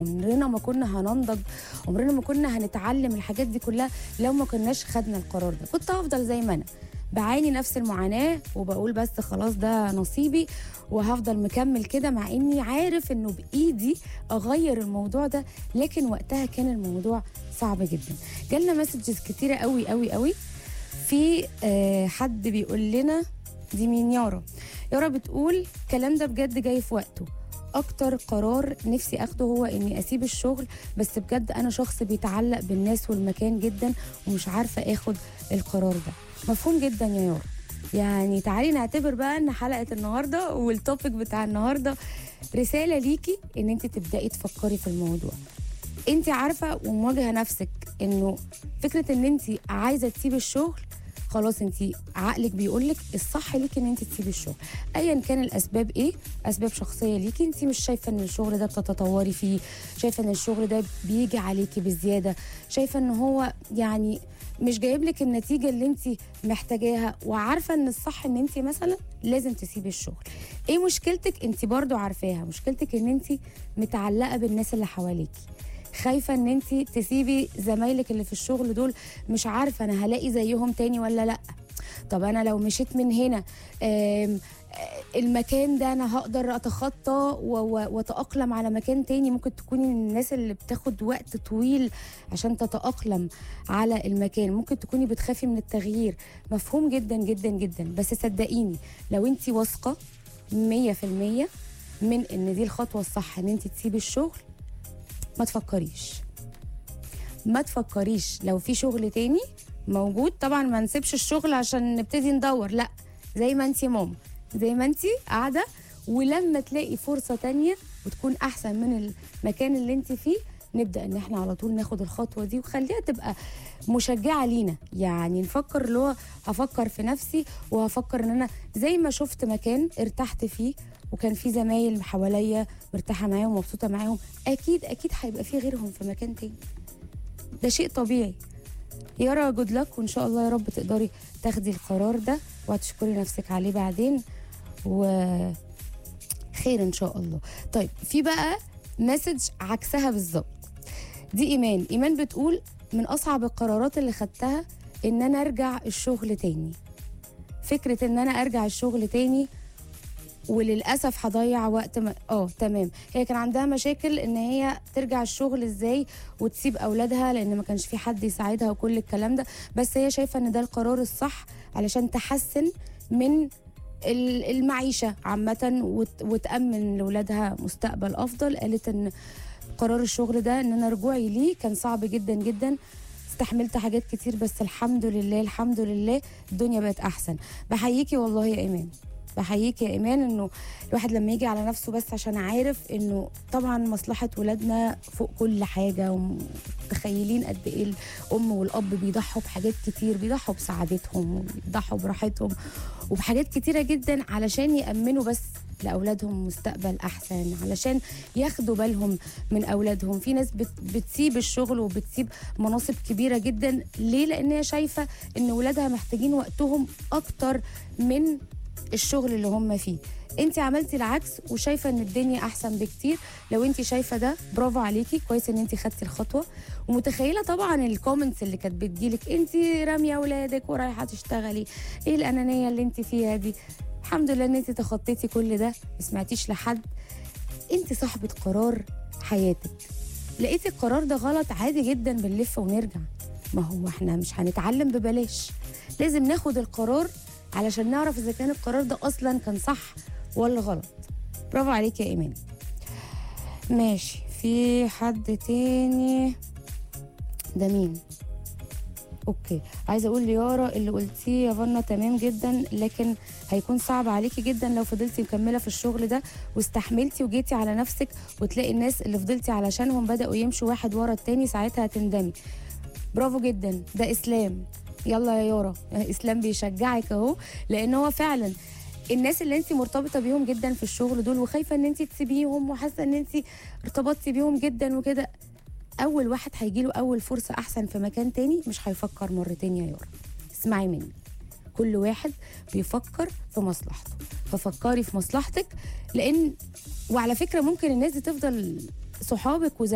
عمرنا ما كنا هننضج عمرنا ما كنا هنتعلم الحاجات دي كلها لو ما كناش خدنا القرار ده كنت هفضل زي ما انا بعاني نفس المعاناه وبقول بس خلاص ده نصيبي وهفضل مكمل كده مع اني عارف انه بايدي اغير الموضوع ده لكن وقتها كان الموضوع صعب جدا جالنا مسجز كتيره قوي قوي قوي في آه، حد بيقول لنا دي مين يارا يارا بتقول الكلام ده بجد جاي في وقته اكتر قرار نفسي اخده هو اني اسيب الشغل بس بجد انا شخص بيتعلق بالناس والمكان جدا ومش عارفه اخد القرار ده مفهوم جدا يا يارا يعني تعالي نعتبر بقى ان حلقه النهارده والتوبيك بتاع النهارده رساله ليكي ان انت تبداي تفكري في الموضوع انت عارفه ومواجهه نفسك انه فكره ان انت عايزه تسيبي الشغل خلاص انت عقلك بيقول لك الصح ليكي ان انت تسيبي الشغل ايا كان الاسباب ايه اسباب شخصيه ليكي انت مش شايفه ان الشغل ده بتتطوري فيه شايفه ان الشغل ده بيجي عليكي بزياده شايفه ان هو يعني مش جايب لك النتيجه اللي انت محتاجاها وعارفه ان الصح ان انت مثلا لازم تسيبي الشغل ايه مشكلتك انت برضو عارفاها مشكلتك ان انت متعلقه بالناس اللي حواليكي خايفه ان انت تسيبي زمايلك اللي في الشغل دول مش عارفه انا هلاقي زيهم تاني ولا لا طب انا لو مشيت من هنا آم، آه، المكان ده انا هقدر اتخطى و- و- واتاقلم على مكان تاني ممكن تكوني من الناس اللي بتاخد وقت طويل عشان تتاقلم على المكان ممكن تكوني بتخافي من التغيير مفهوم جدا جدا جدا بس صدقيني لو انت واثقه 100% من ان دي الخطوه الصح ان انت تسيبي الشغل ما تفكريش ما تفكريش لو في شغل تاني موجود طبعا ما نسيبش الشغل عشان نبتدي ندور لا زي ما انت ماما زي ما انت قاعده ولما تلاقي فرصه تانية وتكون احسن من المكان اللي انت فيه نبدا ان احنا على طول ناخد الخطوه دي وخليها تبقى مشجعه لينا يعني نفكر اللي هو هفكر في نفسي وهفكر ان انا زي ما شفت مكان ارتحت فيه وكان في زمايل حواليا مرتاحه معاهم ومبسوطه معاهم اكيد اكيد هيبقى في غيرهم في مكان تاني ده شيء طبيعي يارا جود لك وان شاء الله يا رب تقدري تاخدي القرار ده وهتشكري نفسك عليه بعدين و خير ان شاء الله طيب في بقى مسج عكسها بالظبط دي ايمان ايمان بتقول من اصعب القرارات اللي خدتها ان انا ارجع الشغل تاني فكره ان انا ارجع الشغل تاني وللاسف هضيع وقت م... اه تمام هي كان عندها مشاكل ان هي ترجع الشغل ازاي وتسيب اولادها لان ما كانش في حد يساعدها وكل الكلام ده بس هي شايفه ان ده القرار الصح علشان تحسن من ال- المعيشه عامه وت... وتامن لاولادها مستقبل افضل قالت ان قرار الشغل ده ان انا رجوعي ليه كان صعب جدا جدا استحملت حاجات كتير بس الحمد لله الحمد لله الدنيا بقت احسن بحييكي والله يا ايمان بحييك يا ايمان انه الواحد لما يجي على نفسه بس عشان عارف انه طبعا مصلحه ولادنا فوق كل حاجه ومتخيلين قد ايه الام والاب بيضحوا بحاجات كتير بيضحوا بسعادتهم وبيضحوا براحتهم وبحاجات كتيره جدا علشان يامنوا بس لاولادهم مستقبل احسن علشان ياخدوا بالهم من اولادهم في ناس بت بتسيب الشغل وبتسيب مناصب كبيره جدا ليه لان هي شايفه ان ولادها محتاجين وقتهم اكتر من الشغل اللي هم فيه انت عملتي العكس وشايفه ان الدنيا احسن بكتير لو انت شايفه ده برافو عليكي كويس ان انت خدتي الخطوه ومتخيله طبعا الكومنتس اللي كانت بتجيلك انت راميه اولادك ورايحه تشتغلي ايه الانانيه اللي انت فيها دي الحمد لله ان انت تخطيتي كل ده ما سمعتيش لحد انت صاحبه قرار حياتك لقيتي القرار ده غلط عادي جدا بنلف ونرجع ما هو احنا مش هنتعلم ببلاش لازم ناخد القرار علشان نعرف اذا كان القرار ده اصلا كان صح ولا غلط برافو عليك يا ايمان ماشي في حد تاني ده مين اوكي عايزه اقول ليارا اللي قلتيه يا فنا تمام جدا لكن هيكون صعب عليكي جدا لو فضلتي مكمله في الشغل ده واستحملتي وجيتي على نفسك وتلاقي الناس اللي فضلتي علشانهم بداوا يمشوا واحد ورا التاني ساعتها هتندمي برافو جدا ده اسلام يلا يا يارا اسلام بيشجعك اهو لان هو فعلا الناس اللي انت مرتبطه بيهم جدا في الشغل دول وخايفه ان انت تسيبيهم وحاسه ان انت ارتبطتي بيهم جدا وكده اول واحد هيجي له اول فرصه احسن في مكان تاني مش هيفكر مرتين يا يارا اسمعي مني كل واحد بيفكر في مصلحته ففكري في مصلحتك لان وعلى فكره ممكن الناس دي تفضل صحابك وزمايلك